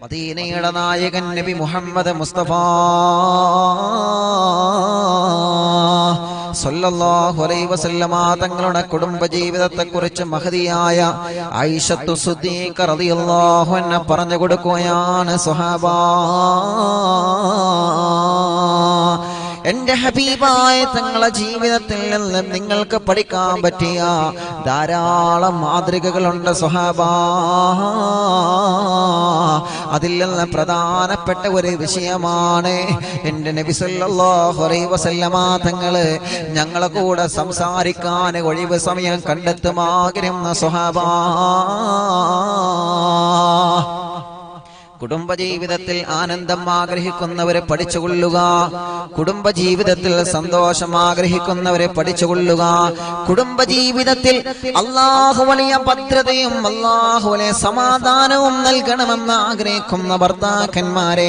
മദീനയുടെ നായകൻ നബി മുഹമ്മദ് മുസ്തഫ സല്ലല്ലാഹു അലൈഹി വസല്ലമ തങ്ങളുടെ കുടുംബ ജീവിതത്തെ കുറിച്ച് മഹതിയായ ഐഷത്തു സുദ്ദീഖ റളിയല്ലാഹു അൻഹ പറഞ്ഞു കൊടുക്കുകയാണ് സ്വഹാബാ എന്റെ ഹബീബായ തങ്ങളെ ജീവിതത്തിൽ നിന്ന് നിങ്ങൾക്ക് പഠിക്കാൻ പറ്റിയ ധാരാളം മാതൃകകളുണ്ട് സ്വഹാബാ അതിൽ നിന്ന് പ്രധാനപ്പെട്ട ഒരു വിഷയമാണ് എൻ്റെ നബി സല്ലല്ലാഹു അലൈഹി വസല്ലമ തങ്ങള് ഞങ്ങളെ കൂടെ സംസാരിക്കാൻ ഒഴിവ് സമയം കണ്ടെത്തും ആഗ്രഹം സ്വഹാബാ കുടുംബജീവിതത്തിൽ ആനന്ദം ആഗ്രഹിക്കുന്നവരെ പഠിച്ചുകൊള്ളുക കുടുംബജീവിതത്തിൽ സന്തോഷം ആഗ്രഹിക്കുന്നവരെ പഠിച്ചുകൊള്ളുക കുടുംബജീവിതത്തിൽ അള്ളാഹു വലിയ ഭദ്രതയും അള്ളാഹു വലിയ സമാധാനവും നൽകണമെന്ന് ആഗ്രഹിക്കുന്ന ഭർത്താക്കന്മാരെ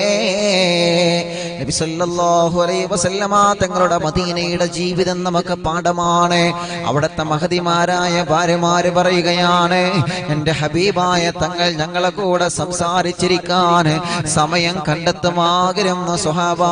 നബി സല്ലല്ലാഹു അലൈഹി വസല്ലമ തങ്ങളുടെ മദീനയുടെ ജീവിതം നമുക്ക് പാഠമാണ് അവിടുത്തെ മഹതിമാരായ ഭാര്യമാര് പറയുകയാണ് എൻ്റെ ഹബീബായ തങ്ങൾ ഞങ്ങളെ കൂടെ സംസാരിച്ചിരിക്കാൻ സമയം കണ്ടെത്തും ആഗ്രഹം സുഹാബാ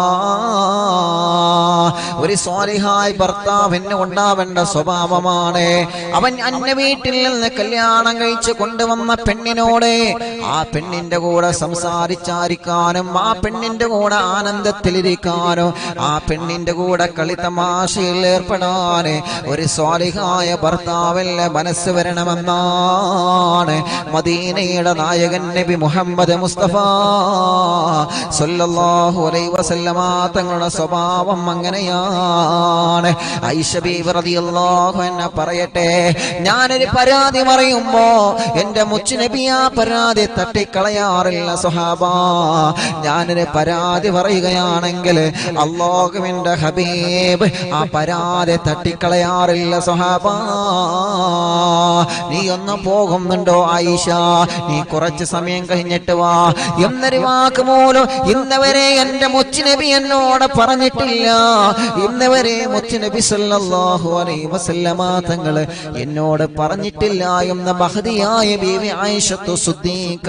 ഒരു സ്വാലിഹായ ഭർത്താവിന് ഉണ്ടാവേണ്ട സ്വഭാവമാണ് അവൻ അന്യ വീട്ടിൽ നിന്ന് കല്യാണം കഴിച്ച് കൊണ്ടുവന്ന പെണ്ണിനോട് ആ പെണ്ണിന്റെ കൂടെ സംസാരിച്ചായിരിക്കാനും ആ പെണ്ണിന്റെ കൂടെ ആനന്ദത്തിലിരിക്കാനും ആ പെണ്ണിന്റെ കൂടെ കളിത്തമാശയിൽ ഏർപ്പെടാന് ഒരു സ്വാലിഹായ ഭർത്താവല്ല മനസ്സ് വരണമെന്നാണ് മദീനയുടെ നായകൻ നബി മുഹമ്മദ് മുസ്തഫ സല്ലല്ലാഹു അലൈഹി വസല്ലമ തങ്ങളുടെ സ്വഭാവം അങ്ങനെയാണ് ഐഷ ബീവി റളിയല്ലാഹു അൻഹ പറയട്ടെ ഞാനൊരു പരാതി പറയുമ്പോ എന്റെ മുച്ചു നബി ആ പരാതി തട്ടിക്കളയാറില്ല സ്വഹാബ ഞാനൊരു പരാതി പറയുകയാണെങ്കിൽ അള്ളാഹുവിന്റെ ഹബീബ് ആ പരാതി തട്ടിക്കളയാറില്ല സ്വഹാബ നീ ഒന്ന് പോകുന്നുണ്ടോ ആയിഷ നീ കുറച്ച് സമയം കഴിഞ്ഞിട്ട് വാ എന്നൊരു വാക്ക് പോലും ഇന്നവരെ എന്റെ മുച്ചുനബി എന്നോട് പറഞ്ഞിട്ടില്ല ഇന്നവരെ മുച്ചുനബി സല്ലല്ലാഹു അലൈഹി വസല്ലമ തങ്ങള് എന്നോട് പറഞ്ഞിട്ടില്ല എന്ന മഹതിയായ ബീവി ആയിഷത്തു സുദ്ദീഖ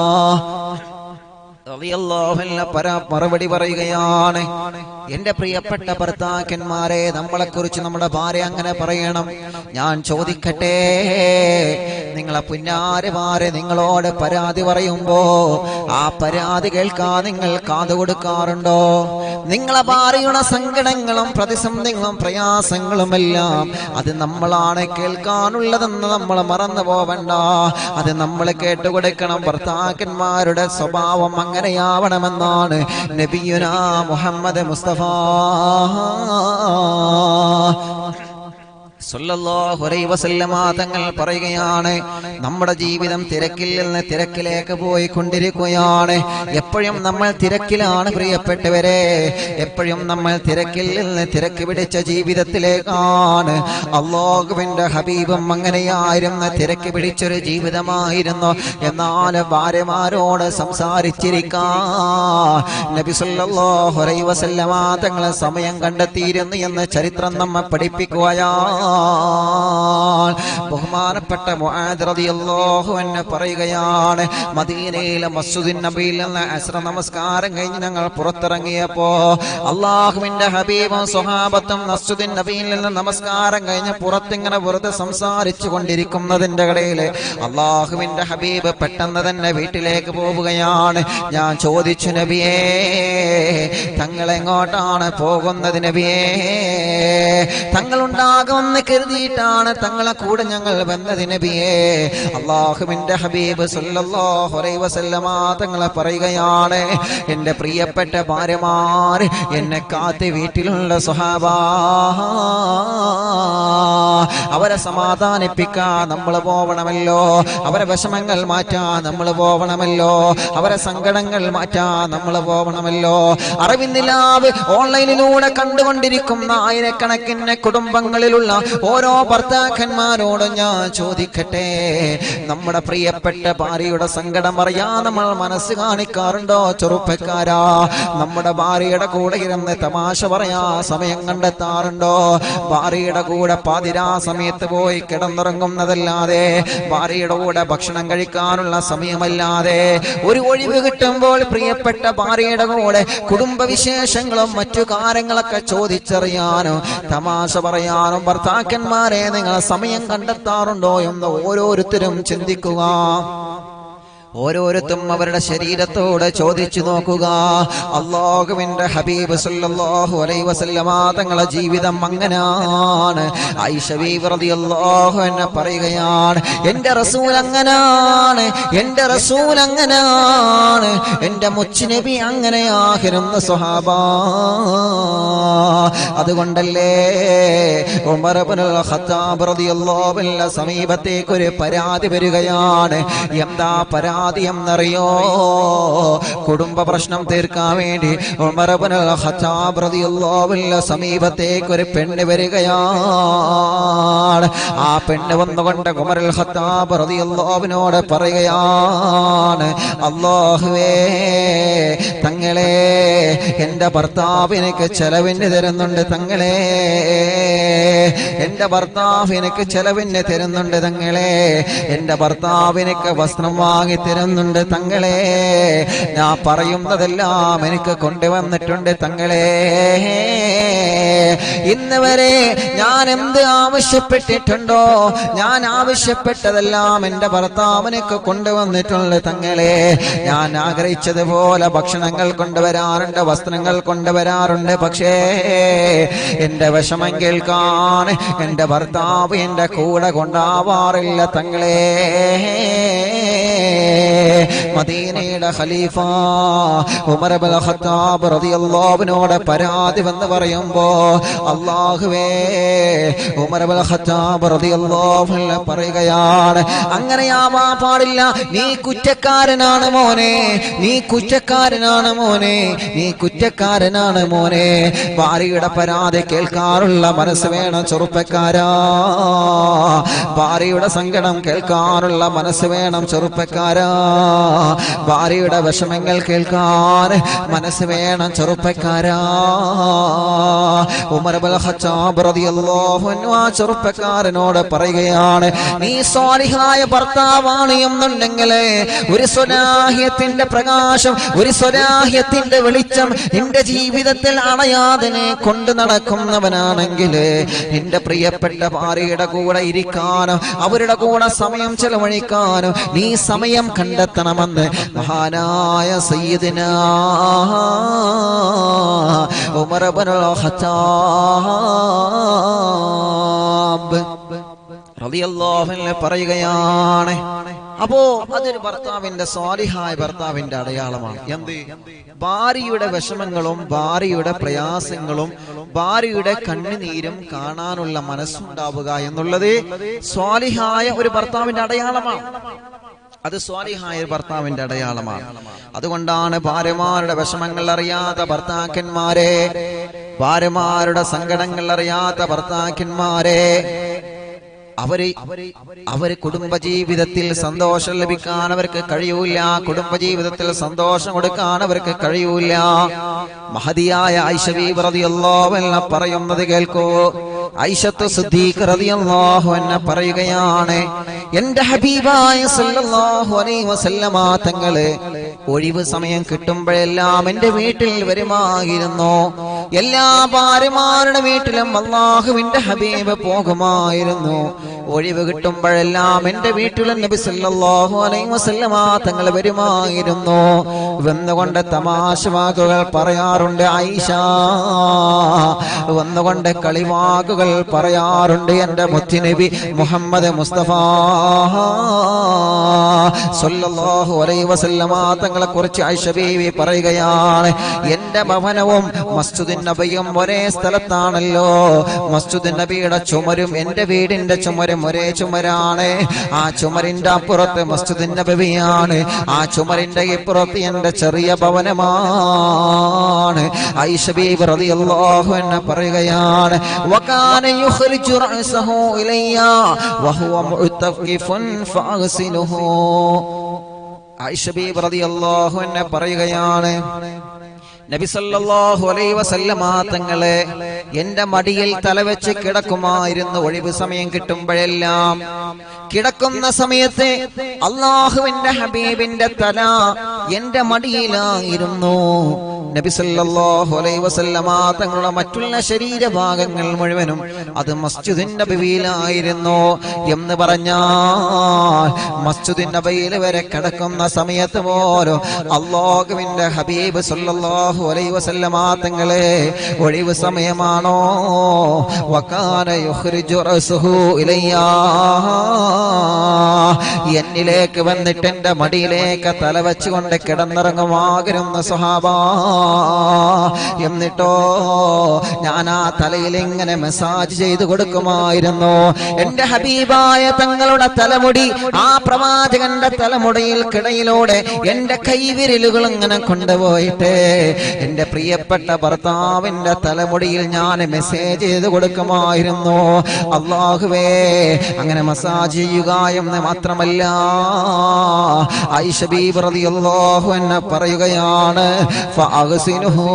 റളിയല്ലാഹു അൻഹ പര- മറുപടി പറയുകയാണ് എന്റെ പ്രിയപ്പെട്ട ഭർത്താക്കന്മാരെ നമ്മളെ കുറിച്ച് നമ്മുടെ ഭാര്യ അങ്ങനെ പറയണം ഞാൻ ചോദിക്കട്ടെ നിങ്ങളെ പുന്നാരമാരെ നിങ്ങളോട് പരാതി പറയുമ്പോ ആ പരാതി കേൾക്കാൻ നിങ്ങൾ കാതു കൊടുക്കാറുണ്ടോ നിങ്ങളെ ഭാര്യയുടെ സങ്കടങ്ങളും പ്രതിസന്ധികളും പ്രയാസങ്ങളും എല്ലാം അത് നമ്മളാണ് കേൾക്കാനുള്ളതെന്ന് നമ്മൾ മറന്നു പോവണ്ട അത് നമ്മൾ കേട്ടുകൊടുക്കണം ഭർത്താക്കന്മാരുടെ സ്വഭാവം അങ്ങനെയാവണമെന്നാണ് നബിയുന മുഹമ്മദ് മുസ്തഫ സല്ലല്ലാഹു അലൈഹി വസല്ലമ തങ്ങൾ പറയുകയാണ് നമ്മുടെ ജീവിതം തിരക്കിൽ നിന്ന് തിരക്കിലേക്ക് പോയി കൊണ്ടിരിക്കുകയാണ് എപ്പോഴും നമ്മൾ തിരക്കിലാണ് പ്രിയപ്പെട്ടവരെ എപ്പോഴും നമ്മൾ തിരക്കിൽ നിന്ന് തിരക്ക് പിടിച്ച ജീവിതത്തിലേക്കാണ് അള്ളാഹുവിന്റെ ഹബീബും അങ്ങനെയായിരുന്ന തിരക്ക് പിടിച്ചൊരു ജീവിതമായിരുന്നു എന്നാൽ ഭാര്യമാരോട് സംസാരിച്ചിരിക്കാൻ നബി സല്ലല്ലാഹു അലൈഹി വസല്ലമ തങ്ങളെ സമയം കണ്ടെത്തിയിരുന്നു എന്ന് ചരിത്രം നമ്മെ പഠിപ്പിക്കുകയാ ബഹുമാനപ്പെട്ട മുആദ് റളിയല്ലാഹു അൻഹു പറയുകയാണ് മദീനയിലെ മസ്ജിദുൻ നബിയിൽ നിന്ന് അസ്ര നമസ്കാരം കഴിഞ്ഞ് ഞങ്ങൾ പുറത്തിറങ്ങിയപ്പോ അള്ളാഹുവിന്റെ ഹബീബും സ്വഹാബത്തും മസ്ജിദുൻ നബിയിൽ നിന്ന് നമസ്കാരം കഴിഞ്ഞ് പുറത്തിങ്ങനെ വെറുതെ സംസാരിച്ചു കൊണ്ടിരിക്കുന്നതിന്റെ ഇടയിൽ അള്ളാഹുവിന്റെ ഹബീബ് പെട്ടെന്ന് തന്നെ വീട്ടിലേക്ക് പോവുകയാണ് ഞാൻ ചോദിച്ചു നബിയേ തങ്ങൾ എങ്ങോട്ടാണ് പോകുന്നത് നബിയേ തങ്ങളുണ്ടാകുമെന്ന് കരുതിയിട്ടാണ് തങ്ങളെ കൂടെ ഞങ്ങൾ വന്നത് നബിയേ അള്ളാഹുവിന്റെ ഹബീബ് സല്ലല്ലാഹു അലൈഹി വസല്ലമ തങ്ങളെ പറയുകയാണ് എൻ്റെ പ്രിയപ്പെട്ട ഭാര്യമാർ എന്നെ കാത്ത് വീട്ടിലുള്ള സ്വഹാബാ അവരെ സമാധാനിപ്പിക്കാൻ നമ്മൾ പോവണമല്ലോ അവരെ വിഷമങ്ങൾ മാറ്റാൻ നമ്മൾ പോവണമല്ലോ അവരെ സങ്കടങ്ങൾ മാറ്റാൻ നമ്മൾ പോവണമല്ലോ അറിവിന്ദിലാവ് ഓൺലൈനിലൂടെ കണ്ടുകൊണ്ടിരിക്കുന്ന ആയിരക്കണക്കിന് കുടുംബങ്ങളിലുള്ള ഓരോ ഭർത്താക്കന്മാരോടും ഞാൻ ചോദിക്കട്ടെ നമ്മുടെ പ്രിയപ്പെട്ട ഭാര്യയുടെ സങ്കടം അറിയാൻ നമ്മൾ മനസ്സ് കാണിക്കാറുണ്ടോ ചെറുപ്പക്കാരാ നമ്മുടെ ഭാര്യയുടെ കൂടെ ഇരുന്ന് തമാശ പറയാ സമയം കണ്ടെത്താറുണ്ടോ ഭാര്യയുടെ കൂടെ പാതിരാ സമയത്ത് പോയി കിടന്നുറങ്ങുന്നതല്ലാതെ ഭാര്യയുടെ കൂടെ ഭക്ഷണം കഴിക്കാനുള്ള സമയമല്ലാതെ ഒരു ഒഴിവ് കിട്ടുമ്പോൾ പ്രിയപ്പെട്ട ഭാര്യയുടെ കൂടെ കുടുംബവിശേഷങ്ങളും മറ്റു കാര്യങ്ങളൊക്കെ ചോദിച്ചറിയാനും തമാശ പറയാനും ഭർത്താക്കന്മാരെ നിങ്ങൾ സമയം കണ്ടെത്താറുണ്ടോ എന്ന് ഓരോരുത്തരും ചിന്തിക്കുക ഓരോരുത്തും അവരുടെ ശരീരത്തോട് ചോദിച്ചു നോക്കുക അള്ളാഹുവിന്റെ ഹബീബ് സല്ലല്ലാഹു അലൈഹി വസല്ലമ തങ്ങളെ ജീവിതം അങ്ങനാണ് ആയിഷ ബീവി റളിയല്ലാഹു അൻഹ പറയുകയാണ് എൻ്റെ റസൂൽ അങ്ങനാണ് എൻ്റെ റസൂൽ അങ്ങനാണ് എൻ്റെ മുച്ചുനബി അങ്ങനെയായിരുന്നു സ്വഹാബ അതുകൊണ്ടല്ലേ ഉമർ ഇബ്നുൽ ഖത്താബ് റളിയല്ലാഹു അൻഹു സമീപത്തേക്ക് ഒരു പരാതി വരികയാണ് എന്താ പരാതി എന്നറിയോ കുടുംബ പ്രശ്നം തീർക്കാൻ വേണ്ടി ഉമർ ഇബ്നുൽ ഖത്താബ് റളിയല്ലാഹു അൻഹു സമീപത്തേക്ക് ഒരു പെണ്ണ് വരികയാണ് ആ പെണ്ണ് വന്നുകൊണ്ട് ഉമറുൽ ഖത്താബ് റളിയല്ലാഹുവിനോട് പറയുകയാണ് അല്ലാഹുവേ തങ്ങളെ എൻ്റെ ഭർത്താവ് എനിക്ക് ചെലവിന് തരുന്നുണ്ട് തങ്ങളെ എൻ്റെ ഭർത്താവ് എനിക്ക് ചെലവിന് തരുന്നുണ്ട് തങ്ങളെ എൻ്റെ ഭർത്താവ് എനിക്ക് വസ്ത്രം വാങ്ങി തരുന്നുണ്ട് തങ്ങളെ ഞാൻ പറയുന്നതെല്ലാം എനിക്ക് കൊണ്ടുവന്നിട്ടുണ്ട് തങ്ങളെ ഇന്ന് വരെ ഞാൻ എന്ത് ആവശ്യപ്പെട്ടിട്ടുണ്ടോ ഞാൻ ആവശ്യപ്പെട്ടതെല്ലാം എൻ്റെ ഭർത്താവിനൊക്കെ കൊണ്ടുവന്നിട്ടുണ്ട് തങ്ങളെ ഞാൻ ആഗ്രഹിച്ചതുപോലെ ഭക്ഷണങ്ങൾ കൊണ്ടുവരാറുണ്ട് വസ്ത്രങ്ങൾ കൊണ്ടുവരാറുണ്ട് പക്ഷേ എൻ്റെ വിഷമം കേൾക്കാൻ എൻ്റെ ഭർത്താവ് എൻ്റെ കൂടെ കൊണ്ടാവാറില്ല തങ്ങളെ മദീനയുടെ ഖലീഫ ഉമർ ഇബ്നുൽ ഖത്താബ് റളിയല്ലാഹുവിനോട് പരാതി വന്ന് പറയുമ്പോ അല്ലാഹുവേ ഉമർ ഇബ്നുൽ ഖത്താബ് റളിയല്ലാഹു അൻഹു പറയുകയാണ് അങ്ങനെയാവാൻ പാടില്ല നീ കുറ്റക്കാരനാണ് മോനെ നീ കുറ്റക്കാരനാണ് മോനെ നീ കുറ്റക്കാരനാണ് മോനെ ഭാര്യയുടെ പരാതി കേൾക്കാറുള്ള മനസ്സ് വേണം ചെറുപ്പക്കാരാ ഭാര്യയുടെ സങ്കടം കേൾക്കാനുള്ള മനസ്സ് വേണം ചെറുപ്പക്കാരാ ഭാര്യയുടെ വിഷമങ്ങൾ കേൾക്കാൻ മനസ്സ് വേണം ചെറുപ്പക്കാരാ ഉമർ ഇബ്നുൽ ഖത്താബ് റളിയല്ലാഹു അൻഹു ആ ചെറുപ്പക്കാരനോട് പറയുകയാണ് നീ സ്വാലിഹായ ഭർത്താവാണ് എന്നുണ്ടെങ്കിൽ ഒരു സ്വലാഹ്യത്തിന്റെ പ്രകാശം ഒരു സ്വലാഹ്യത്തിന്റെ വെളിച്ചം നിന്റെ ജീവിതത്തിൽ അണയാതിനെ കൊണ്ടു നടക്കുന്നവനാണെങ്കിൽ നിന്റെ പ്രിയപ്പെട്ട ഭാര്യയുടെ കൂടെ ഇരിക്കാനും അവരുടെ കൂടെ സമയം ചെലവഴിക്കാനും നീ സമയം കണ്ടെത്തണമെന്ന് മഹാനായ സയ്യിദിന ഉമർ ഇബ്നുൽ ഖത്താബ് റളിയല്ലാഹു അൻഹു പറയുകയാണ് അപ്പോ അതൊരു ഭർത്താവിന്റെ സ്വാലിഹായ ഭർത്താവിന്റെ അടയാളമാണ് എന്ത് ഭാര്യയുടെ വിഷമങ്ങളും ഭാര്യയുടെ പ്രയാസങ്ങളും ഭാര്യയുടെ കണ്ണുനീരും കാണാനുള്ള മനസ്സുണ്ടാവുക എന്നുള്ളത് സ്വാലിഹായ ഒരു ഭർത്താവിന്റെ അടയാളമാണ് അത് സ്വാലിഹായ ഒരു ഭർത്താവിന്റെ അടയാളമാണ് അതുകൊണ്ടാണ് ഭാര്യമാരുടെ വിഷമങ്ങൾ അറിയാത്ത ഭർത്താക്കന്മാരെ ഭാര്യമാരുടെ സങ്കടങ്ങൾ അറിയാത്ത ഭർത്താക്കന്മാരെ അവര് അവര് കുടുംബജീവിതത്തിൽ സന്തോഷം ലഭിക്കാൻ അവർക്ക് കഴിയൂല കുടുംബജീവിതത്തിൽ സന്തോഷം കൊടുക്കാൻ അവർക്ക് കഴിയൂല മഹതിയായ ഐഷവി റളിയല്ലാഹു പറയുന്നത് കേൾക്കൂ ഐഷത്ത് സിദ്ദീഖ് റളിയല്ലാഹു അൻഹ പറയുകയാണ് എന്റെ ഹബീബായ സല്ലല്ലാഹു അലൈഹി വസല്ലമ തങ്ങള് ഒഴിവ് സമയം കിട്ടുമ്പോഴെല്ലാം എന്റെ വീട്ടിൽ വരുമായിരുന്നു എല്ലാ ഭാര്യമാരുടെ വീട്ടിലും അള്ളാഹുവിന്റെ ഹബീബ് പോകുമായിരുന്നു ഒഴിവ് കിട്ടുമ്പോഴെല്ലാം എന്റെ വീട്ടിൽ നബി സല്ലല്ലാഹു അലൈഹി വസല്ലമ തങ്ങൾ വരുമായിരുന്നു വന്നുകൊണ്ട് തമാശ വാക്കുകൾ പറയാറുണ്ട് ഐഷ വന്നുകൊണ്ട് കളിവാക്കുകൾ പറയാറുണ്ട് എന്റെ മുത്തുനബി മുഹമ്മദ് മുസ്തഫ സല്ലല്ലാഹു അലൈഹി വസല്ലമ തങ്ങളെ കുറിച്ച് ഐഷ ബീവി പറയുകയാണ് എന്റെ ഭവനവും മസ്ജിദുൻ നബിയും ഒരേ സ്ഥലത്താണല്ലോ മസ്ജിദുൻ നബിയുടെ ചുമരും എന്റെ വീടിന്റെ ചുമരും ചുമരും ഒരേ ചുമരാണ് ആ ചുമരിന്റെ അപ്പുറത്ത് മസ്ജിദ് നബവിയാണ് ആ ചുമരിന്റെ ഇപ്പുറത്ത് എന്റെ ചെറിയ ഭവനമാണ് ഐഷ ബീബി റളിയല്ലാഹു അൻഹ പറയുകയാണ് വകാന യുഖ്രിജു റഅസഹു ഇലയ്യ വഹുവ മുഅ്തഖിഫുൻ ഫഅഗ്സിലുഹു ഐഷ ബീബി റളിയല്ലാഹു അൻഹ പറയുകയാണ് നബി സല്ലല്ലാഹു അലൈഹി വസല്ലമ തങ്ങളെ എന്റെ മടിയിൽ തലവെച്ച് കിടക്കുമായിരുന്നു ഒഴിവ് സമയം കിട്ടുമ്പോഴെല്ലാം കിടക്കുന്ന സമയത്ത് അള്ളാഹുവിന്റെ ഹബീബിന്റെ തല എന്റെ മടിയിലായിരുന്നു നബി സല്ലല്ലാഹു അലൈഹി വസല്ലമ തങ്ങളുടെ മറ്റുള്ള ശരീരഭാഗങ്ങൾ മുഴുവനും അത് മസ്ജിദിൻ നബിയിലായിരുന്നു എന്ന് പറഞ്ഞാൽ മസ്ജിദിൻ നബിയിൽ വരെ കിടക്കുന്ന സമയത്ത് പോലും അള്ളാഹുവിന്റെ ഹബീബ് സല്ലല്ലാഹു അലൈഹി വസല്ലമ തങ്ങളെ ഒഴിവ് സമയമാണോ വകാന യുഖ്രിജു റസുഹു ഇലയ്യാ എന്നിലേക്ക് വന്നിട്ട് എന്റെ മടിയിലേക്ക് തല വെച്ചുകൊണ്ട് കിടന്നിറങ്ങുമാകരുന്ന സ്വഹാബ എന്നിട്ടോ ഞാൻ ആ തലയിൽ ഇങ്ങനെ മസാജ് ചെയ്തു കൊടുക്കുമായിരുന്നു എന്റെ ഹബീബായ തങ്ങളുടെ തലമുടി ആ പ്രവാചകന്റെ തലമുടിയിൽ കിടയിലൂടെ എന്റെ കൈവിരലുകൾ ഇങ്ങനെ കൊണ്ടുപോയിട്ട് എന്റെ പ്രിയപ്പെട്ട ഭർത്താവിന്റെ തലമുടിയിൽ ഞാൻ മെസ്സേജ് ചെയ്ത് കൊടുക്കുമായിരുന്നു അള്ളാഹുവേ അങ്ങനെ മസാജ് ചെയ്യുക എന്ന് മാത്രമല്ല ഐഷ ബീബി റളിയല്ലാഹു അൻഹ പറയുകയാണ് ഫഅഗ്സിനുഹു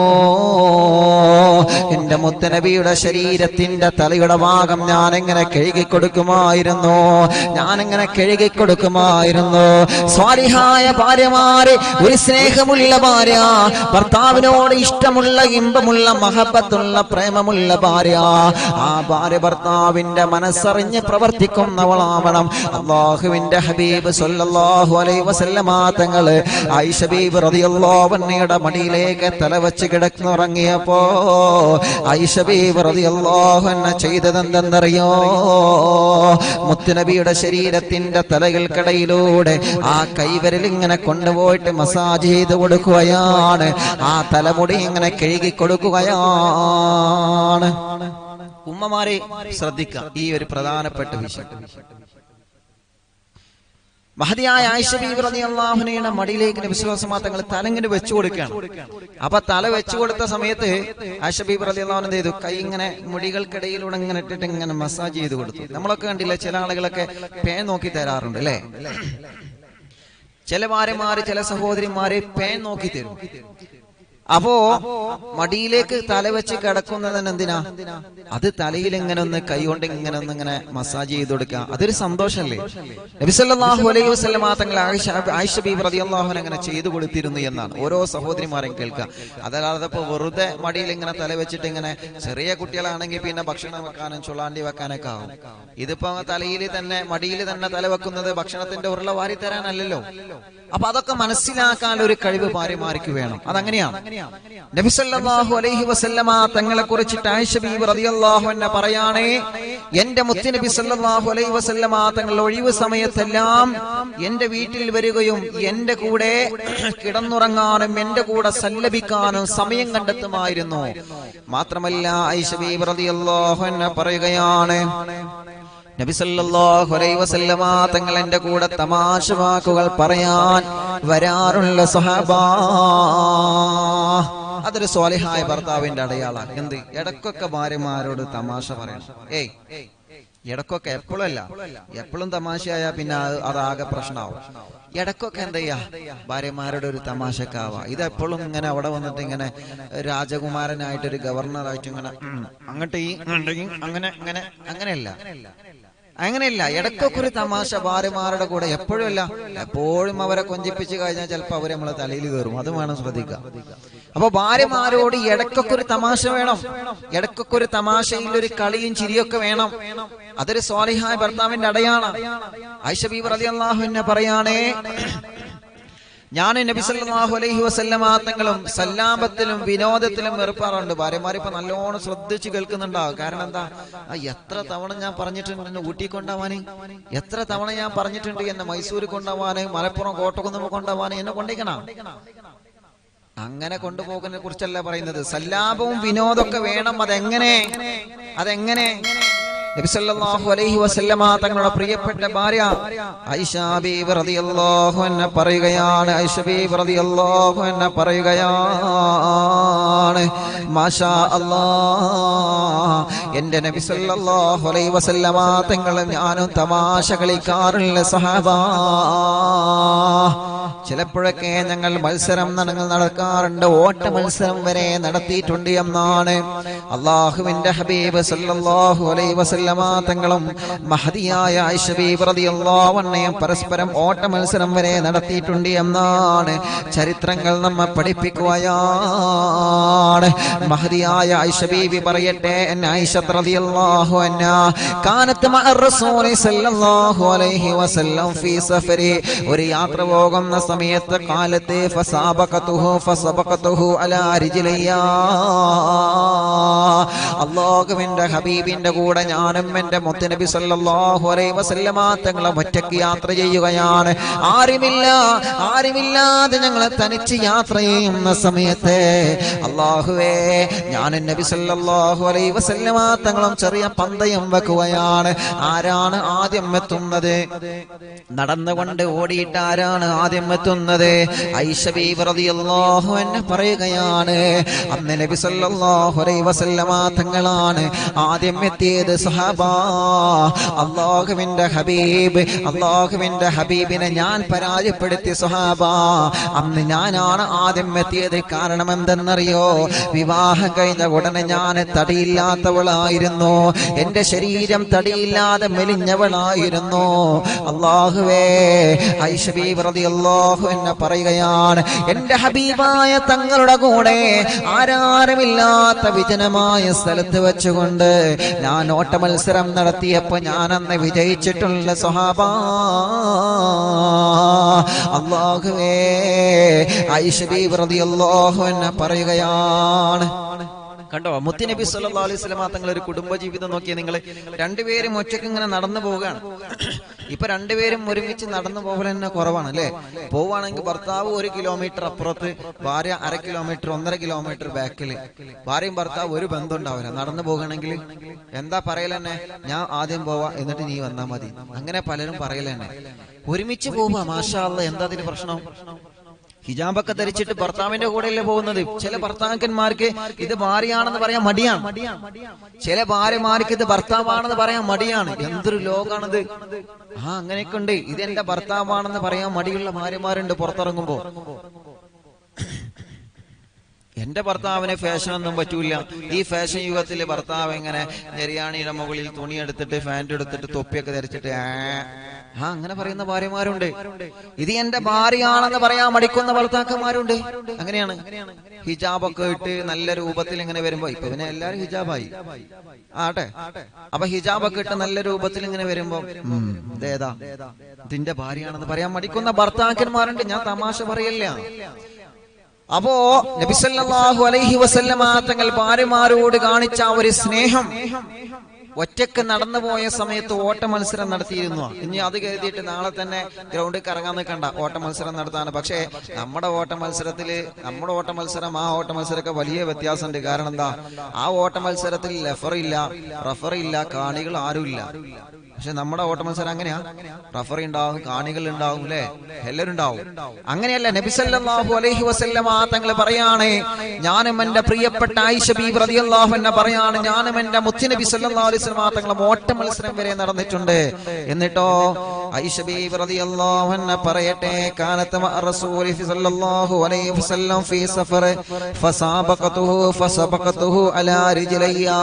എന്റെ മുത്തനബിയുടെ ശരീരത്തിന്റെ തലയുടെ ഭാഗം ഞാൻ എങ്ങനെ കഴുകി കൊടുക്കുമായിരുന്നു ഞാൻ എങ്ങനെ കഴുകി കൊടുക്കുമായിരുന്നു സ്വാലിഹായ ഭാര്യമാര് ഒരു സ്നേഹമുള്ള ഭാര്യ ഭർത്താവിനോട് ഇഷ്ടമുള്ള ഇമ്പമുള്ള മഹബത്തുള്ള പ്രേമമുള്ള ഭാര്യ ആ ഭാര്യ ഭർത്താവിന്റെ മനസ്സറിഞ്ഞ് പ്രവർത്തിക്കുന്നവളാവണം അള്ളാഹുവിന്റെ ഹബീബ് സല്ലല്ലാഹു അലൈഹി വസല്ലമ തങ്ങള് ആയിഷ ബീബി റളിയല്ലാഹു അൻഹയുടെ മടിയിലേക്ക് തല വെച്ച് കിടന്നുറങ്ങിയപ്പോ ആയിഷ ബീബി റളിയല്ലാഹു അൻഹ ചെയ്തതെന്തെന്നറിയോ മുത്തുനബിയുടെ ശരീരത്തിന്റെ തലകൾക്കിടയിലൂടെ ആ കൈവരൽ ഇങ്ങനെ കൊണ്ടുപോയിട്ട് മസാജ് ചെയ്ത് കൊടുക്കുകയാണ് ആ തലമുടി ഇങ്ങനെ കഴുകി കൊടുക്കുകയാണ് ഉമ്മമാരെ ശ്രദ്ധിക്കുക ഈ ഒരു പ്രധാനപ്പെട്ട വിഷയം മഹതിയായ ആയിഷ ബീബി റളിയല്ലാഹുവിനയുടെ മടിയിലേക്ക് വിശ്വാസമാ തങ്ങൾ തലങ്ങിന് വെച്ചു കൊടുക്കുകയാണ് അപ്പൊ തല വെച്ചു കൊടുത്ത സമയത്ത് ആയിഷ ബീബി റളിയല്ലാഹു എന്ത് ചെയ്തു കൈ ഇങ്ങനെ മുടികൾക്കിടയിലൂടെ ഇങ്ങനെ ഇട്ടിട്ട് ഇങ്ങനെ മസാജ് ചെയ്ത് കൊടുത്തു നമ്മളൊക്കെ കണ്ടില്ല ചില ആളുകളൊക്കെ പേൻ നോക്കി തരാറുണ്ട് അല്ലേ ചില ഭാര്യമാര് ചില സഹോദരിമാര് പേൻ നോക്കി തരും അപ്പോ മടിയിലേക്ക് തല വെച്ച് കിടക്കുന്നതിന് എന്തിനാ അത് തലയിൽ ഇങ്ങനെ ഒന്ന് കൈകൊണ്ട് ഇങ്ങനെ ഒന്ന് ഇങ്ങനെ മസാജ് ചെയ്ത് കൊടുക്കുക അതൊരു സന്തോഷല്ലേ നബിസല്ലാഹു അലൈഹി വസ്ലം തങ്ങൾ ആയിഷ ആയിഷ ബീബ് റളിയല്ലാഹു അൻഹ അങ്ങനെ ചെയ്തു കൊടുത്തിരുന്നു എന്നാണ് ഓരോ സഹോദരിമാരെയും കേൾക്കുക അതല്ലാതെ ഇപ്പൊ വെറുതെ മടിയിൽ ഇങ്ങനെ തല വെച്ചിട്ട് ഇങ്ങനെ ചെറിയ കുട്ടികളാണെങ്കിൽ പിന്നെ ഭക്ഷണം വെക്കാനും ചുള്ളാണ്ടി വെക്കാനൊക്കെ ആവും ഇതിപ്പോ തലയിൽ തന്നെ മടിയിൽ തന്നെ തല വെക്കുന്നത് ഭക്ഷണത്തിന്റെ ഉരുള വാരി തരാനല്ലല്ലോ അപ്പൊ അതൊക്കെ മനസ്സിലാക്കാൻ ഒരു കഴിവ് ഭാര്യമാർക്ക് വേണം അതങ്ങനെയാണ് നബിസല്ലാഹു അലൈഹി വസല്ലമ തങ്ങളെ കുറിച്ചിട്ട് ആയിഷ ബീബി റളിയല്ലാഹു അൻഹ പറയാണേ എന്റെ മുത്തി നബി സല്ലല്ലാഹു അലൈഹി വസല്ലമ തങ്ങളുടെ ഒഴിവ് സമയത്തെല്ലാം എന്റെ വീട്ടിൽ വരികയും എന്റെ കൂടെ കിടന്നുറങ്ങാനും എന്റെ കൂടെ സല്ലപിക്കാനും സമയം കണ്ടെത്തുമായിരുന്നു മാത്രമല്ല ആയിഷ ബീബി റളിയല്ലാഹു അൻഹ പറയുകയാണ് നബി സല്ലല്ലാഹു അലൈഹി വസല്ലമ തങ്ങൾ എന്റെ കൂടെ തമാശ വാക്കുകൾ പറയാൻ വരാറുള്ള സഹബ അതൊരു സ്വാലിഹായ ഭർത്താവിന്റെ അടയാളാണ് എന്ത് ഇടക്കൊക്കെ ഭാര്യമാരോട് തമാശ പറയണം ഏയ് ഇടക്കൊക്കെ എപ്പോഴല്ല എപ്പോഴും തമാശയായ പിന്നെ അത് അതാകെ പ്രശ്നമാവും ഇടക്കൊക്കെ എന്താ ചെയ്യാ ഭാര്യമാരുടെ ഒരു തമാശക്കാവാ ഇത് എപ്പോഴും ഇങ്ങനെ അവിടെ വന്നിട്ട് ഇങ്ങനെ രാജകുമാരനായിട്ട് ഒരു ഗവർണറായിട്ട് ഇങ്ങനെ ഉം, അങ്ങോട്ട് ഈ ഇങ്ങോട്ട് ഈ, അങ്ങനെ അങ്ങനെ അങ്ങനെയല്ല അങ്ങനെയല്ല ഇടയ്ക്കൊക്കെ ഒരു തമാശ ഭാര്യമാരുടെ കൂടെ എപ്പോഴും അല്ല എപ്പോഴും അവരെ കൊഞ്ചിപ്പിച്ച് കഴിഞ്ഞാൽ ചിലപ്പോൾ അവരെ നമ്മളെ തലയിൽ കയറും അത് വേണം ശ്രദ്ധിക്കുക അപ്പൊ ഭാര്യമാരോട് ഇടയ്ക്കൊക്കെ ഒരു തമാശ വേണം ഇടയ്ക്കൊക്കെ ഒരു തമാശയിൽ ഒരു കളിയും ചിരിയൊക്കെ വേണം അതൊരു സ്വാലിഹായ ഭർത്താവിന്റെ അടയാണ് ഐഷബീബ് റലി അള്ളാഹു എന്നെ പറയാണേ ഞാൻ നബി സല്ലല്ലാഹു അലൈഹി വസല്ലമ തങ്ങളും സല്ലാപത്തിലും വിനോദത്തിലും വെറുപ്പാറുണ്ട് ഭാര്യമാർ ഇപ്പൊ നല്ലോണം ശ്രദ്ധിച്ച് കേൾക്കുന്നുണ്ടാവും കാരണം എന്താ ആ, എത്ര തവണ ഞാൻ പറഞ്ഞിട്ടുണ്ട് എന്നെ ഊട്ടി കൊണ്ടുപോവാന് എത്ര തവണ ഞാൻ പറഞ്ഞിട്ടുണ്ട് എന്നെ മൈസൂർ കൊണ്ടുപോവാന് മലപ്പുറം കോട്ടക്കുന്ന് കൊണ്ടുപോവാന് എന്നെ കൊണ്ടേക്കണ അങ്ങനെ കൊണ്ടുപോകുന്നതിനെ കുറിച്ചല്ല പറയുന്നത് സല്ലാപവും വിനോദമൊക്കെ വേണം അതെങ്ങനെ അതെങ്ങനെ നബി സല്ലല്ലാഹു അലൈഹി വസല്ലമ തങ്ങളുടെ പ്രിയപ്പെട്ട ഭാര്യ ഐഷ ബീബി റളിയല്ലാഹു അൻഹ പറയുകയാണ് ഐഷ ബീബി റളിയല്ലാഹു അൻഹ പറയുകയാണ് മാഷാ അല്ലാഹ് എൻ്റെ നബി സല്ലല്ലാഹു അലൈഹി വസല്ലമ തങ്ങളും ഞാനും തമാശ കളിക്കാറുള്ള സഹാബ ചിലപ്പോഴൊക്കെ ഞങ്ങൾ മത്സരം ഞങ്ങൾ നടക്കാറുണ്ട് ഓട്ട മത്സരം വരെ നടത്തിയിട്ടുണ്ട് എന്നാണ് അള്ളാഹുവിന്റെ ഹബീബ് സല്ലല്ലാഹു അലൈഹി വസല്ലമ തങ്ങളും മഹദിയായ ആയിഷ ബീബി റളിയല്ലാഹു അൻഹയും പരസ്പരം ഓട്ട മത്സരം വരെ നടത്തിയിട്ടുണ്ട് എന്നാണ് ചരിത്രങ്ങൾ നമ്മെ പഠിപ്പിക്കുകയാണ് മഹദിയായ ആയിഷ ബീബി പറയട്ടെ എന്നെ ആയിഷ റളിയല്ലാഹു അൻഹ കാനത്ത് മഅ റസൂലി സല്ലല്ലാഹു അലൈഹി വസല്ലം ഫീ സഫരി ഒരു യാത്ര പോകുന്ന സമയത്ത് കാലത്ത് ഫസാബഖതുഹു ഫസബഖതുഹു അലാ റിജ്ലിയാ അല്ലാഹുവിന്റെ ഹബീബിന്റെ കൂടെ ഞാനും എൻ്റെ മുത്തുനബി സല്ലല്ലാഹു അലൈഹി വസല്ലമ തങ്ങളെ ഒറ്റയ്ക്ക് യാത്ര ചെയ്യുകയാണ് ആരുമില്ല ആരുമില്ലാതെ ഞങ്ങൾ തനിച്ച് യാത്ര ചെയ്യുന്ന സമയത്ത് അള്ളാഹുവേ ഞാൻ നബി സല്ലല്ലാഹു അലൈഹി വസല്ലമ തങ്ങളും ചെറിയ പന്തയം വെക്കുകയാണ് ആരാണ് ആദ്യം എത്തുന്നത് നടന്നുകൊണ്ട് ഓടിയിട്ട് ആരാണ് ആദ്യം എത്തുന്നത് ഐഷ ബീബി റളിയല്ലാഹു അൻഹ പറയുകയാണ് അന്ന് നബി സല്ലല്ലാഹു അലൈഹി വസല്ലമ തങ്ങളാണ് ആദ്യം എത്തിയത് സഹാബ അള്ളാഹുവിന്റെ ഹബീബ് അള്ളാഹുവിന്റെ ഹബീബിനെ ഞാൻ പരാജയപ്പെടുത്തി സഹാബ അന്ന് ഞാനാണ് ആദ്യം എത്തിയത് കാരണം എന്തെന്നറിയോ വിവാഹം കഴിഞ്ഞ ഉടനെ ഞാൻ തടിയില്ലാത്തവളായിരുന്നു എന്റെ ശരീരം തടിയില്ലാതെ മെലിഞ്ഞവളായിരുന്നു അള്ളാഹുവേ ഐഷബീബ് റളിയല്ലാഹു എന്നെ പറയുകയാണ് എന്റെ ഹബീബായ തങ്ങളുടെ കൂടെ ആരാരുമില്ലാത്ത വിജനമായ സ്ഥലത്ത് വെച്ചുകൊണ്ട് ഞാൻ ഓട്ട മത്സരം നടത്തിയപ്പോ ഞാൻ അന്ന് വിജയിച്ചിട്ടുള്ള സ്വഹാബ അള്ളാഹുവേ ഐഷബീബ് റളിയല്ലാഹു എന്നെ പറയുകയാണ് കണ്ടോ മുത്തുനബി സല്ലല്ലാഹു അലൈഹി വസല്ലമ തങ്ങൾ ഒരു കുടുംബ ജീവിതം നോക്കിയ നിങ്ങൾ രണ്ടുപേരും ഒറ്റയ്ക്ക് ഇങ്ങനെ നടന്നു പോവുകയാണ് ഇപ്പൊ രണ്ടുപേരും ഒരുമിച്ച് നടന്നു പോകൽ തന്നെ കുറവാണ് അല്ലേ പോവുകയാണെങ്കിൽ ഭർത്താവ് ഒരു കിലോമീറ്റർ അപ്പുറത്ത് ഭാര്യ അര കിലോമീറ്റർ ഒന്നര കിലോമീറ്റർ ബാക്കിൽ ഭാര്യയും ഭർത്താവ് ഒരു ബന്ധം ഉണ്ടാവില്ല നടന്നു പോകുകയാണെങ്കിൽ എന്താ പറയലെന്നെ ഞാൻ ആദ്യം പോവാ എന്നിട്ട് നീ വന്നാ മതി അങ്ങനെ പലരും പറയലെന്നെ ഒരുമിച്ച് പോവാ മാഷാ അല്ലാ എന്താ അതിന് പ്രശ്നം ഹിജാബൊക്കെ ധരിച്ചിട്ട് ഭർത്താവിന്റെ കൂടെയല്ലേ പോകുന്നത് ചില ഭർത്താക്കന്മാർക്ക് ഇത് ഭാര്യയാണെന്ന് പറയാൻ മടിയാണ് ചില ഭാര്യമാർക്ക് ഇത് ഭർത്താവാണെന്ന് പറയാൻ മടിയാണ് എന്തൊരു ലോകാണിത് ആ അങ്ങനെയൊക്കെ ഉണ്ട് ഇത് എന്റെ ഭർത്താവാണെന്ന് പറയാൻ മടിയുള്ള ഭാര്യമാരുണ്ട് പുറത്തിറങ്ങുമ്പോ എന്റെ ഭർത്താവിന് ഫാഷൻ ഒന്നും പറ്റൂല ഈ ഫാഷൻ യുഗത്തില് ഭർത്താവ് ഇങ്ങനെ ഞെരിയാണിയുടെ മുകളിൽ തുണി എടുത്തിട്ട് ഫാൻറ് എടുത്തിട്ട് തൊപ്പിയൊക്കെ ധരിച്ചിട്ട് ആ ആ അങ്ങനെ പറയുന്ന ഭാര്യമാരുണ്ട് ഇത് എന്റെ ഭാര്യയാണെന്ന് പറയാൻ മടിക്കുന്ന ഭർത്താക്കന്മാരുണ്ട് അങ്ങനെയാണ് ഹിജാബൊക്കെ ഇട്ട് നല്ല രൂപത്തിൽ ഇങ്ങനെ വരുമ്പോ ഇപ്പൊ പിന്നെ എല്ലാരും ഹിജാബായി ആട്ടെ അപ്പൊ ഹിജാബൊക്കെ ഇട്ട് നല്ല രൂപത്തിൽ ഇങ്ങനെ വരുമ്പോ ഉം, ഇതേതാ ഇതിന്റെ ഭാര്യയാണെന്ന് പറയാൻ മടിക്കുന്ന ഭർത്താക്കന്മാരുണ്ട് ഞാൻ തമാശ പറയല്ല അപ്പോ നബിസല്ലാഹു അലൈഹി വസല്ലമ തങ്ങൾ ഭാര്യമാരോട് കാണിച്ച ആ ഒരു സ്നേഹം ഒറ്റക്ക് നടന്നു പോയ സമയത്ത് ഓട്ട മത്സരം നടത്തിയിരുന്നു ഇനി അത് കരുതിയിട്ട് നാളെ തന്നെ ഗ്രൗണ്ടിൽ കറങ്ങാൻ നിൽക്കണ്ട ഓട്ട മത്സരം നടത്താണ് പക്ഷേ നമ്മുടെ ഓട്ട മത്സരത്തില് നമ്മുടെ ഓട്ട മത്സരം ആ ഓട്ട മത്സരമൊക്കെ വലിയ വ്യത്യാസമുണ്ട് കാരണം എന്താ ആ ഓട്ട മത്സരത്തിൽ റഫർ ഇല്ല റഫർ ഇല്ല കാണികൾ ആരുമില്ല പക്ഷെ നമ്മുടെ ഓട്ട മത്സരം അങ്ങനെയാ റഫറി ഉണ്ടാവും കാണികൾ ഉണ്ടാവും അല്ലെ എല്ലാവരും ഉണ്ടാവും അങ്ങനെയല്ല നബിസല്ലാഹു അലൈഹി വസല്ലമ തങ്ങൾ പറയാണ് ഞാനും എന്റെ പ്രിയപ്പെട്ട ആയിഷ ബീബ് റളിയല്ലാഹു അൻഹ പറയാണ് ഞാനും എന്റെ മുത്തുനബി സല്ലല്ലാഹു അലൈഹി വസല്ലമ തങ്ങൾ ഓട്ട മത്സരം വരെ നടന്നിട്ടുണ്ട് എന്നിട്ടോ ആയിഷ ബീബ് റളിയല്ലാഹു അൻഹ പറയട്ടെ കാനത്ത് മഅ റസൂലി സല്ലല്ലാഹു അലൈഹി വസല്ലം ഫീ സഫർ ഫസാബഖതുഹു ഫസബഖതുഹു അലാ റിജ്ലിയാ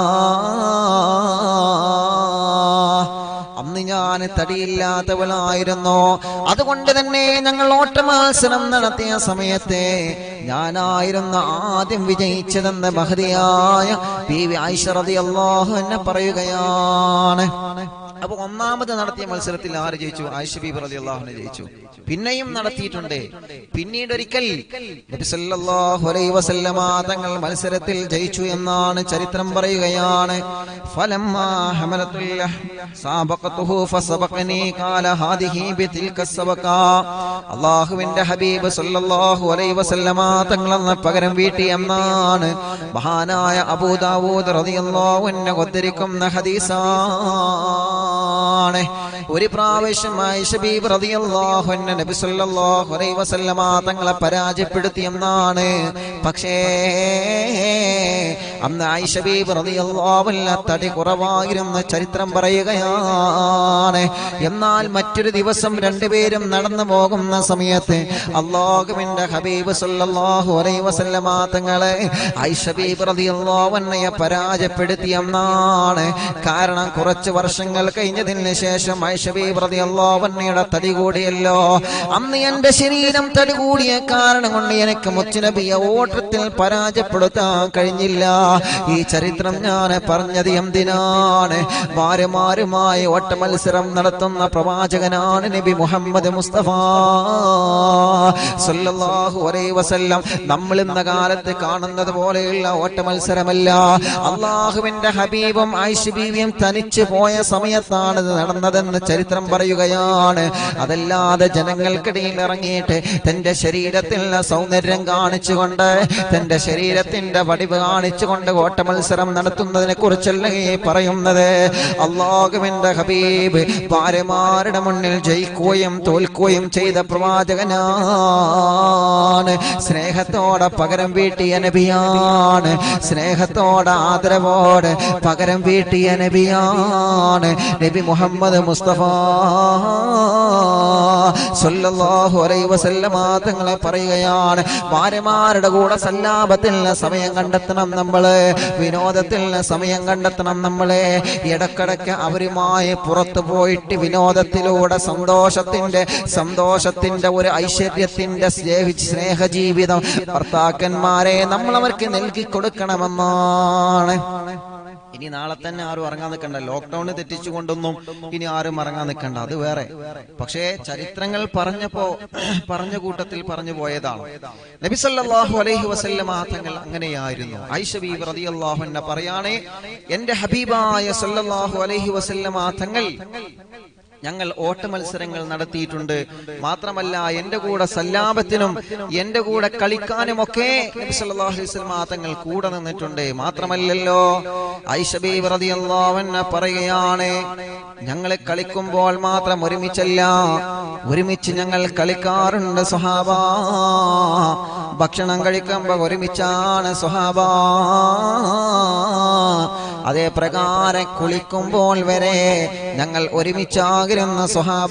അന്ന് ഞാൻ തടിയില്ലാത്തവളായിരുന്നു അതുകൊണ്ട് തന്നെ ഞങ്ങൾ ഓട്ടമത്സരം നടത്തിയ സമയത്ത് ഞാനായിരുന്നു ആദ്യം വിജയിച്ചതെന്ന് മഹതിയായ പി വി ഐശ്വറതി അള്ളാഹു എന്നെ പറയുകയാണ് അപ്പൊ ഒന്നാമത് നടത്തിയ മത്സരത്തിൽ ആര് ജയിച്ചു ആയിഷ ബി റതി അള്ളാഹുനെ ജയിച്ചു പിന്നെയും നടത്തിയിട്ടുണ്ട് പിന്നീട് ഒരിക്കൽ നബി സല്ലല്ലാഹു അലൈഹി വസല്ലമ തങ്ങൾ മത്സരത്തിൽ ജയിച്ചു എന്നാണ് ചരിത്രം പറയുകയാണ് ഫലമ്മാ ഹമലത്തുൽ സാബഖതുഹു ഫസബഖനി ഖാല ഹാദിഹി ബിതിൽക സബഖ അല്ലാഹുവിന്റെ ഹബീബ് സല്ലല്ലാഹു അലൈഹി വസല്ലമ തങ്ങൾ എന്ന പകരം വീട്ടി എന്നാണ് മഹാനായ അബൂ ദാവൂദ് റളിയല്ലാഹു അൻഹു ഉദ്ധരിക്കുന്ന ഹദീസാണ് ഒരു പ്രാവശ്യം ആയിഷ ബീബി റളിയല്ലാഹു അൻഹ നബി സല്ലല്ലാഹു അലൈഹി വസല്ലമ തങ്ങളെ പരാജയപ്പെടുത്തി എന്നാണ് പക്ഷേ അന്ന് ആയിഷ ബീബി റളിയല്ലാഹു അൻഹ തടി കുറവായിരുന്ന ചരിത്രം പറയുകയാണ് എന്നാൽ മറ്റൊരു ദിവസം രണ്ടുപേരും നടന്നു പോകുന്ന സമയത്ത് അള്ളാഹുവിന്റെ ഹബീബ് സല്ലല്ലാഹു അലൈഹി വസല്ലമ തങ്ങളെ ആയിഷ ബീബി റളിയല്ലാഹു അൻഹയെ പരാജയപ്പെടുത്തി എന്നാണ് കാരണം കുറച്ച് വർഷങ്ങൾ കഴിഞ്ഞതിന് ശേഷം ആയിഷ ബീബി റളിയല്ലാഹു അൻഹയുടെ തടി കൂടിയല്ലോ അന്ന് എന്റെ ശരീരം തടി കൂടിയ കാരണം കൊണ്ട് എനിക്ക് മുച്ചുനബിയെ ഓട്ടത്തിൽ പരാജയപ്പെടുത്താൻ കഴിഞ്ഞില്ല ഈ ചരിത്രം ഞാൻ പറഞ്ഞത് എന്തിനാണ് ഭാര്യമാരുമായി ഓട്ട മത്സരം നടത്തുന്ന പ്രവാചകനാണ് നബി മുഹമ്മദ് മുസ്തഫ സല്ലല്ലാഹു അലൈഹി വസല്ലം നമ്മൾ ഇന്ന കാലത്ത് കാണുന്നത് പോലെയുള്ള ഓട്ട മത്സരമല്ല അള്ളാഹുവിന്റെ ഹബീബും ആയിഷ ബീവിയും തനിച്ചു പോയ സമയത്താണ് ഇത് നടന്നതെന്ന് ചരിത്രം പറയുകയാണ് അതല്ലാതെ ജനങ്ങൾക്കിടയിൽ ഇറങ്ങിയിട്ട് തന്റെ ശരീരത്തിലുള്ള സൗന്ദര്യം കാണിച്ചുകൊണ്ട് തന്റെ ശരീരത്തിന്റെ വടിവ് കാണിച്ചുകൊണ്ട് ഓട്ട മത്സരം നടത്തുന്നതിനെ കുറിച്ചല്ല ഈ പറയുന്നത് അള്ളാഹുവിന്റെ ഹബീബ് ഭാര്യമാരുടെ മുന്നിൽ ജയിക്കുകയും തോൽക്കുകയും ചെയ്ത പ്രവാചകനാണ് സ്നേഹത്തോടെ പകരം വീട്ടിയ നബിയാണ് സ്നേഹത്തോടെ ആദരവോടെ പകരം വീട്ടിയ നബിയാണ് നബി മുഹമ്മദ് മുസ്തഫ സല്ലല്ലാഹു അലൈഹി വസല്ലമ തങ്ങളെ പറയുകയാണ് ഭാര്യമാരുടെ കൂടെ സല്ലാപത്തിൽ സമയം കണ്ടെത്തണം നമ്മള് വിനോദത്തിൽ സമയം കണ്ടെത്തണം നമ്മളെ ഇടക്കിടക്ക് അവരുമായി പുറത്തു പോയിട്ട് വിനോദത്തിലൂടെ സന്തോഷത്തിന്റെ സന്തോഷത്തിന്റെ ഒരു ഐശ്വര്യത്തിന്റെ സ്നേഹ സ്നേഹജീവിതം ഭർത്താക്കന്മാരെ നമ്മൾ അവർക്ക് നൽകി കൊടുക്കണമെന്നാണ് ഇനി നാളെ തന്നെ ആരും ഇറങ്ങാൻ നിൽക്കണ്ട ലോക്ക്ഡൌൺ തെറ്റിച്ചുകൊണ്ടൊന്നും ഇനി ആരും ഇറങ്ങാൻ നിൽക്കണ്ട അത് വേറെ പക്ഷേ ചരിത്രങ്ങൾ പറഞ്ഞപ്പോ പറഞ്ഞ കൂട്ടത്തിൽ പറഞ്ഞു പോയതാണ് നബി സല്ലല്ലാഹു അലൈഹി വസല്ലമ തങ്ങൾ അങ്ങനെയായിരുന്നു ഐഷ ബീബി റളിയല്ലാഹു അൻഹ പറയാണേ എന്റെ ഹബീബായ സല്ലല്ലാഹു അലൈഹി വസല്ലമ തങ്ങൾ ഞങ്ങൾ ഓട്ട മത്സരങ്ങൾ നടത്തിയിട്ടുണ്ട് മാത്രമല്ല എന്റെ കൂടെ സല്ലാപത്തിനും എന്റെ കൂടെ കളിക്കാനും ഒക്കെ നബി സല്ലല്ലാഹു അലൈഹി വസല്ലമ തങ്ങൾ കൂടെ നിന്നിട്ടുണ്ട് മാത്രമല്ലല്ലോ ഐഷ ബീബി റളിയല്ലാഹു അൻഹ പറയുകയാണ് ഞങ്ങൾ കളിക്കുമ്പോൾ മാത്രം ഒരുമിച്ചല്ല ഒരുമിച്ച് ഞങ്ങൾ കളിക്കാറുണ്ട് സുഹാബ ഭക്ഷണം കഴിക്കുമ്പോൾ ഒരുമിച്ചാണ് സുഹാബ അതേ പ്രകാരം കുളിക്കുമ്പോൾ വരെ ഞങ്ങൾ ഒരുമിച്ചാകിരുന്ന സുഹാബ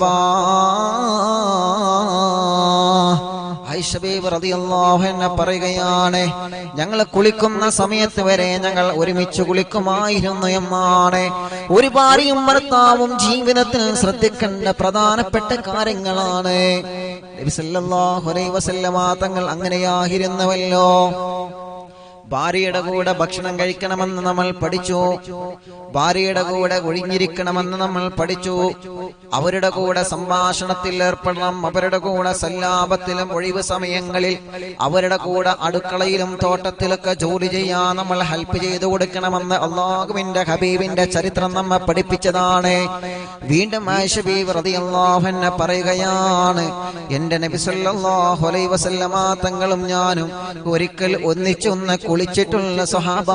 ഐഷബീബ് റളിയല്ലാഹു അൻഹ പറയുകയാണ് ഞങ്ങൾ കുളിക്കുന്ന സമയത്ത് വരെ ഞങ്ങൾ ഒരുമിച്ച് കുളിക്കുമായിരുന്നു എന്നാണ് ഒരു ഭാര്യയും ഭർത്താവും ജീവിതത്തിൽ ശ്രദ്ധിക്കേണ്ട പ്രധാനപ്പെട്ട കാര്യങ്ങളാണ് നബി സല്ലല്ലാഹു അലൈഹി വസല്ലമ തങ്ങൾ അങ്ങനെയായിരുന്നുവല്ലോ ഭാര്യയുടെ കൂടെ ഭക്ഷണം കഴിക്കണമെന്ന് നമ്മൾ പഠിച്ചു ഭാര്യയുടെ കൂടെ ഒഴിഞ്ഞിരിക്കണമെന്ന് നമ്മൾ പഠിച്ചു അവരുടെ കൂടെ സംഭാഷണത്തിൽ ഏർപ്പെടണം അവരുടെ കൂടെ സല്ലാപത്തിലും ഒഴിവ് സമയങ്ങളിൽ അവരുടെ കൂടെ അടുക്കളയിലും തോട്ടത്തിലൊക്കെ ജോലി ചെയ്യാൻ നമ്മൾ ഹെൽപ്പ് ചെയ്തു കൊടുക്കണമെന്ന് അള്ളാഹുവിന്റെ ഹബീബിന്റെ ചരിത്രം നമ്മെ പഠിപ്പിച്ചതാണ് വീണ്ടും ആയിഷ ബീവി റളിയല്ലാഹു അൻഹ പറയുകയാണ് എന്റെ നബി സല്ലല്ലാഹു അലൈഹി വസല്ലമ തങ്ങളും ഞാനും ഒരിക്കൽ ഒന്നിച്ചൊന്ന് കുളിച്ചിട്ടുള്ള സ്വഹാബ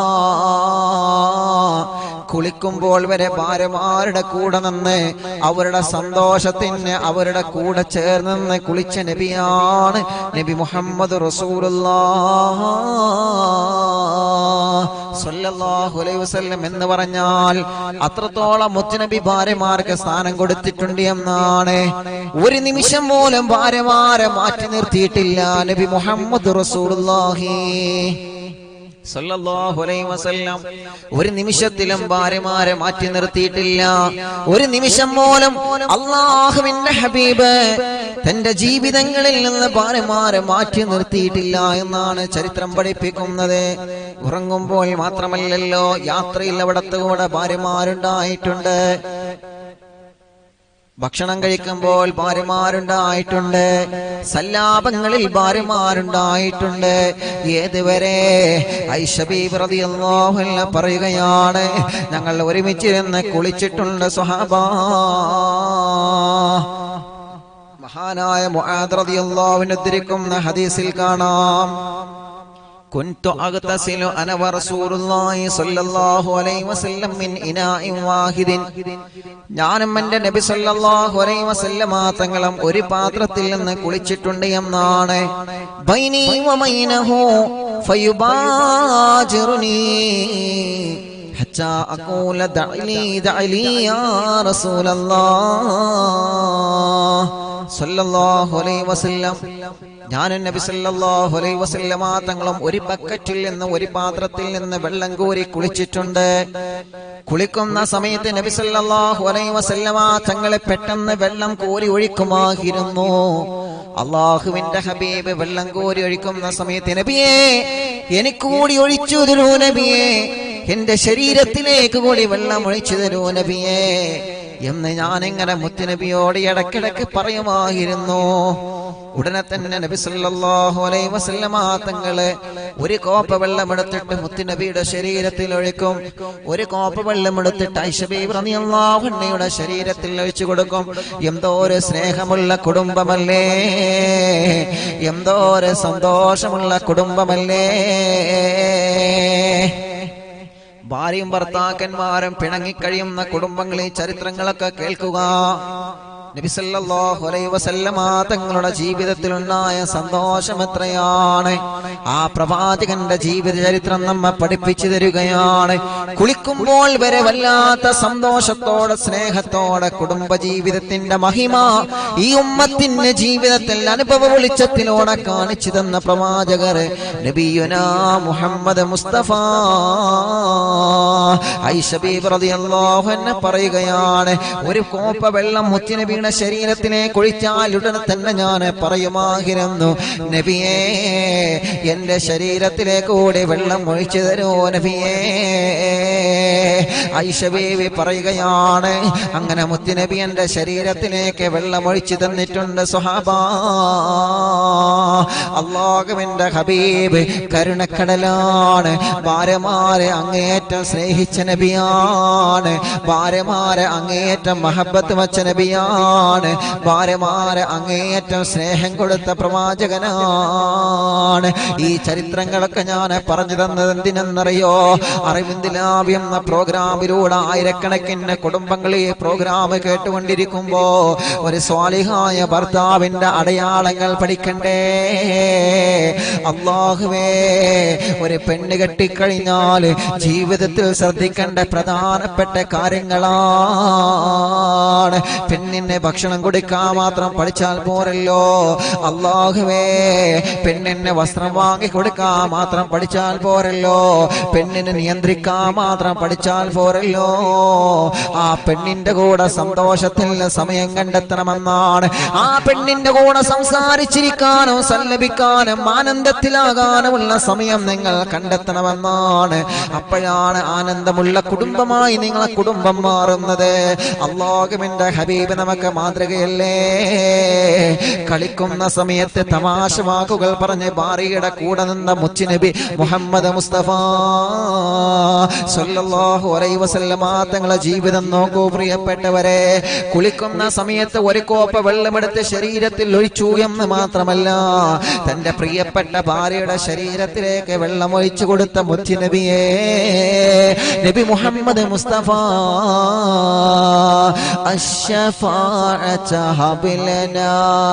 കുളിക്കുമ്പോൾ വരെ ഭാര്യമാരുടെ കൂടെ നിന്ന് അവരുടെ സന്തോഷത്തിന് അവരുടെ കൂടെ ചേർന്ന് നിന്ന് കുളിച്ച നബിയാണ് നബി മുഹമ്മദ് വസല്ലം എന്ന് പറഞ്ഞാൽ അത്രത്തോളം മുത്തുനബി ഭാര്യമാർക്ക് സ്ഥാനം കൊടുത്തിട്ടുണ്ട് എന്നാണ് ഒരു നിമിഷം പോലും ഭാര്യമാരെ മാറ്റി നിർത്തിയിട്ടില്ല നബി മുഹമ്മദ് റസൂലുള്ളാഹി സല്ലല്ലാഹു അലൈഹി വസല്ലം ഒരു നിമിഷത്തിലും ഭാര്യമാരെ മാറ്റി നിർത്തിയിട്ടില്ല ഒരു നിമിഷം പോലും അള്ളാഹുവിന്റെ ഹബീബ് തന്റെ ജീവിതങ്ങളിൽ നിന്ന് ഭാര്യമാരെ മാറ്റി നിർത്തിയിട്ടില്ല എന്നാണ് ചരിത്രം പഠിപ്പിക്കുന്നത് ഉറങ്ങുമ്പോൾ മാത്രമല്ലല്ലോ യാത്രയിൽ അവിടത്തെ കൂടെ ഭാര്യമാരുണ്ടായിട്ടുണ്ട് ഭക്ഷണം കഴിക്കുമ്പോൾ ഭാര്യമാരുണ്ടായിട്ടുണ്ട് സല്ലാപങ്ങളിൽ ഭാര്യമാരുണ്ടായിട്ടുണ്ട് ഏതുവരെ ഐഷബീബ് റളിയല്ലാഹു അൻഹ പറയുകയാണ് ഞങ്ങൾ ഒരുമിച്ചിരുന്ന് കുളിച്ചിട്ടുണ്ട് സ്വഹാബ മഹാനായ മുആദ് റളിയല്ലാഹു അൻഹു ഉദ്ധരിക്കുന്ന ഹദീസിൽ കാണാം كنت أغتسل أنا ورسول الله صلى الله عليه وسلم من إناء واحد ഞാനും എന്റെ നബി സല്ലല്ലാഹു അലൈഹി വസല്ലമ തങ്ങളും ഒരു പാത്രത്തിൽ നിന്ന് കുളിച്ചിട്ടുണ്ട് എന്നാണ് ബൈനി വമൈനഹു ഫയുബാജിറുനി حتى أقول دع لي دع لي يا رسول الله صلى الله عليه وسلم ഞാനും നബി സല്ലല്ലാഹു അലൈഹി വസല്ലമ തങ്ങളും ഒരു ബക്കറ്റിൽ നിന്ന് ഒരു പാത്രത്തിൽ നിന്ന് വെള്ളം കോരി കുളിച്ചിട്ടുണ്ട് കുളിക്കുന്ന സമയത്ത് നബി സല്ലല്ലാഹു അലൈഹി വസല്ലമ തങ്ങളെ പെട്ടെന്ന് വെള്ളം കോരി ഒഴിക്കുമായിരുന്നു അള്ളാഹുവിന്റെ ഹബീബ് വെള്ളം കോരി ഒഴിക്കുന്ന സമയത്ത് നബിയേ എനിക്ക് കൂടി ഒഴിച്ചു തരൂ നബിയേ എന്റെ ശരീരത്തിലേക്ക് കൂടി വെള്ളം ഒഴിച്ചു തരൂ നബിയേ എന്ന് ഞാൻ ഇങ്ങനെ മുത്തുനബിയോട് ഇടക്കിടക്ക് പറയുമായിരുന്നു ഉടനെ തന്നെ നബി സല്ലല്ലാഹു അലൈഹി വസല്ലമ തങ്ങള് ഒരു കോപ്പ വെള്ളം എടുത്തിട്ട് മുത്തുനബിയുടെ ശരീരത്തിൽ ഒഴിക്കും ഒരു കോപ്പ വെള്ളം എടുത്തിട്ട് ഐഷബീബ് റളിയല്ലാഹു അൻഹയുടെ ശരീരത്തിൽ ഒഴിച്ചു കൊടുക്കും എന്തോ ഒരു സ്നേഹമുള്ള കുടുംബമല്ലേ എന്തോ ഒരു സന്തോഷമുള്ള കുടുംബമല്ലേ ഭാര്യയും ഭർത്താക്കന്മാരും പിണങ്ങിക്കഴിയുന്ന കുടുംബങ്ങളിൽ ചരിത്രങ്ങളൊക്കെ കേൾക്കുക നബിസല്ലാഹു അലൈഹി വസല്ലമ തങ്ങളുടെ ജീവിതത്തിലുണ്ടായ സന്തോഷം എത്രയാണ് ആ പ്രവാചകന്റെ ജീവിത ചരിത്രം നമ്മെ പഠിപ്പിച്ചു തരികയാണ് കുളിക്കുമ്പോൾ വരെ വല്ലാത്ത സന്തോഷത്തോടെ സ്നേഹത്തോടെ കുടുംബ ജീവിതത്തിന്റെ മഹിമ ഈ ഉമ്മത്തിന്റെ ജീവിതത്തിൽ അനുഭവ വെളിച്ചത്തിലൂടെ കാണിച്ചു തന്ന പ്രവാചകർ നബിയുന മുഹമ്മദ് മുസ്തഫ ഐഷബീബ് റളിയല്ലാഹു അൻഹ പറയുകയാണ് ഒരു കോപ്പ വെള്ളം മുത്തുനബിയുടെ ശരീരത്തിനെ കുഴിച്ചാൽ ഉടനെ തന്നെ ഞാൻ പറയുമായിരുന്നു നബിയേ എന്റെ ശരീരത്തിലേക്ക് കൂടി വെള്ളം ഒഴിച്ചു തരൂ നബിയേ ഐഷബീബി പറയുകയാണ് അങ്ങനെ മുത്തുനബി എന്റെ ശരീരത്തിലേക്ക് വെള്ളം ഒഴിച്ചു തന്നിട്ടുണ്ട് സുഹാബ അള്ളാഹുവിന്റെ ഹബീബ് കരുണക്കടലാണ് ഭാര്യമാരെ അങ്ങേയറ്റം സ്നേഹിച്ച നബിയാണ് ഭാര്യമാരെ അങ്ങേയറ്റം മഹബത്ത് വച്ച നബിയാണ് ഭാര്യമാരെ അങ്ങേയറ്റം സ്നേഹം കൊടുത്ത പ്രവാചകനാണ് ഈ ചരിത്രങ്ങളൊക്കെ ഞാൻ പറഞ്ഞു തന്നത് എന്തിനെന്നറിയോ അറിവിന്ദിലാവി എന്ന പ്രോഗ്രാമിലൂടെ ആയിരക്കണക്കിന് കുടുംബങ്ങൾ ഈ പ്രോഗ്രാം കേട്ടുകൊണ്ടിരിക്കുമ്പോ ഒരു സ്വാലിഹായ ഭർത്താവിന്റെ അടയാളങ്ങൾ പഠിക്കണ്ടേ അള്ളാഹുവേ ഒരു പെണ്ണ് കെട്ടിക്കഴിഞ്ഞാൽ ജീവിതത്തിൽ ശ്രദ്ധിക്കേണ്ട പ്രധാനപ്പെട്ട കാര്യങ്ങളാണ് പെണ്ണിനെ ഭക്ഷണം കൊടുക്കാൻ മാത്രം പഠിച്ചാൽ പോരല്ലോ അള്ളാഹുവേ പെണ്ണിന് വസ്ത്രം വാങ്ങി കൊടുക്കാൻ മാത്രം പഠിച്ചാൽ പോരല്ലോ പെണ്ണിനെ നിയന്ത്രിക്കാൻ മാത്രം പഠിച്ചാൽ പോരല്ലോ ആ പെണ്ണിന്റെ കൂടെ സന്തോഷത്തിൽ സമയം കണ്ടെത്തണമെന്നാണ് ആ പെണ്ണിന്റെ കൂടെ സംസാരിച്ചിരിക്കാനോ സല്ലപിക്കാനും ആനന്ദത്തിലാകാനുമുള്ള സമയം നിങ്ങൾ കണ്ടെത്തണമെന്നാണ് അപ്പോഴാണ് ആനന്ദമുള്ള കുടുംബമായി നിങ്ങളെ കുടുംബം മാറുന്നത് അള്ളാഹുവിന്റെ ഹബീബ് നമുക്ക് മാതൃകയല്ലേ കളിക്കുന്ന സമയത്ത് തമാശ വാക്കുകൾ പറഞ്ഞ് ഭാര്യയുടെ കൂടെ നിന്ന മുച്ചുനബി മുഹമ്മദ് മുസ്തഫ സല്ലല്ലാഹു അലൈഹി വസല്ലമ തങ്ങളെ ജീവിതം നോക്കൂ പ്രിയപ്പെട്ടവരെ കുളിക്കുന്ന സമയത്ത് ഒരു കോപ്പ വെള്ളമെടുത്ത് ശരീരത്തിൽ ഒഴിച്ചു എന്ന് മാത്രമല്ല തന്റെ പ്രിയപ്പെട്ട ഭാര്യയുടെ ശരീരത്തിലേക്ക് വെള്ളം ഒഴിച്ചു കൊടുത്ത മുത്തുനബിയെ നബി മുഹമ്മദ് മുസ്തഫ الشفاعة هب لنا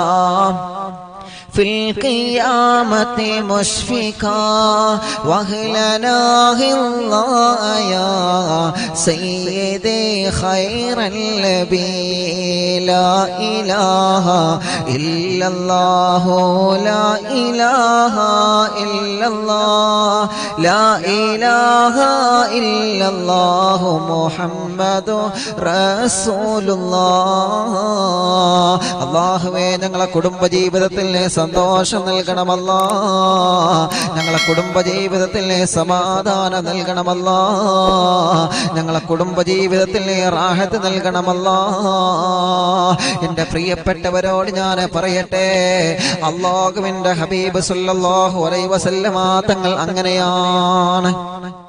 في القيامة مشفقا وهلنا الله يا سيدي خير النبي لا إله إلا الله لا إله إلا الله ലാ ഇലാഹ ഇല്ലല്ലാഹു മുഹമ്മദു റസൂലുള്ളാഹ് അള്ളാഹുവേ ഞങ്ങളെ കുടുംബ ജീവിതത്തിൽ നീ സന്തോഷം നൽകണമല്ലാ ഞങ്ങളെ കുടുംബ ജീവിതത്തിൽ നീ സമാധാനം നൽകണമല്ലാ ഞങ്ങളെ കുടുംബ ജീവിതത്തിൽ നീ റാഹത്ത് നൽകണമല്ലാ എൻ്റെ പ്രിയപ്പെട്ടവരോട് ഞാൻ പറയട്ടെ അള്ളാഹുവിൻ്റെ ഹബീബ് സല്ലല്ലാഹു അലൈഹി വസല്ലമ തങ്ങൾ അങ്ങനെയാണ്